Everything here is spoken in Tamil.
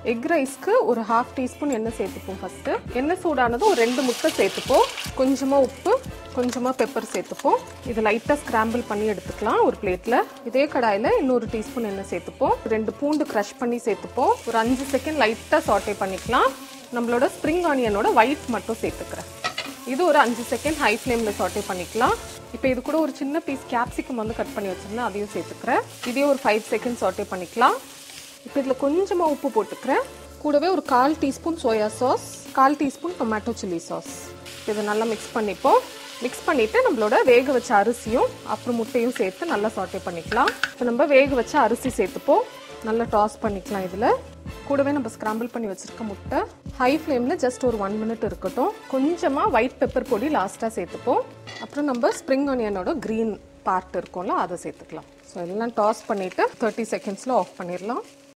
எக் ரைஸ்க்கு ஒரு ஹாஃப் டீஸ்பூன் எண்ணெய் சேர்த்துப்போம் ஃபஸ்ட்டு எண்ணெய் சூடானதும் ஒரு ரெண்டு முட்டை சேர்த்துப்போம் கொஞ்சமாக உப்பு கொஞ்சமாக பெப்பர் சேர்த்துப்போம் இது லைட்டாக ஸ்க்ராம்பிள் பண்ணி எடுத்துக்கலாம் ஒரு பிளேட்டில் இதே கடாயில் இன்னொரு டீஸ்பூன் எண்ணெய் சேர்த்துப்போம் ரெண்டு பூண்டு க்ரஷ் பண்ணி சேர்த்துப்போம் ஒரு அஞ்சு செகண்ட் லைட்டாக சாட்டே பண்ணிக்கலாம் நம்மளோட ஸ்ப்ரிங் ஆனியனோட ஒயிட் மட்டும் சேர்த்துக்கிறேன் இது ஒரு அஞ்சு செகண்ட் ஹை ஃப்ளேமில் சாட்டே பண்ணிக்கலாம் இப்போ இது கூட ஒரு சின்ன பீஸ் கேப்சிகம் வந்து கட் பண்ணி வச்சிருந்தேன் அதையும் சேர்த்துக்கிறேன் இதே ஒரு ஃபைவ் செகண்ட் சாட்டே பண்ணிக்கலாம் இப்போ இதில் கொஞ்சமாக உப்பு போட்டுக்கிறேன் கூடவே ஒரு கால் டீஸ்பூன் சோயா சாஸ் கால் டீஸ்பூன் டொமேட்டோ சில்லி சாஸ் இதை நல்லா மிக்ஸ் பண்ணிப்போம் மிக்ஸ் பண்ணிவிட்டு நம்மளோட வேக வச்ச அரிசியும் அப்புறம் முட்டையும் சேர்த்து நல்லா சாட்டே பண்ணிக்கலாம் இப்போ நம்ம வேக வச்ச அரிசி சேர்த்துப்போம் நல்லா டாஸ் பண்ணிக்கலாம் இதில் கூடவே நம்ம ஸ்க்ராம்பிள் பண்ணி வச்சுருக்க முட்டை ஹை ஃப்ளேமில் ஜஸ்ட் ஒரு ஒன் மினிட் இருக்கட்டும் கொஞ்சமாக ஒயிட் பெப்பர் பொடி லாஸ்ட்டாக சேர்த்துப்போம் அப்புறம் நம்ம ஸ்ப்ரிங் ஆனியனோட க்ரீன் பார்ட் இருக்கும்ல அதை சேர்த்துக்கலாம் ஸோ எல்லாம் டாஸ் பண்ணிவிட்டு தேர்ட்டி செகண்ட்ஸில் ஆஃப் பண்ணிடலாம்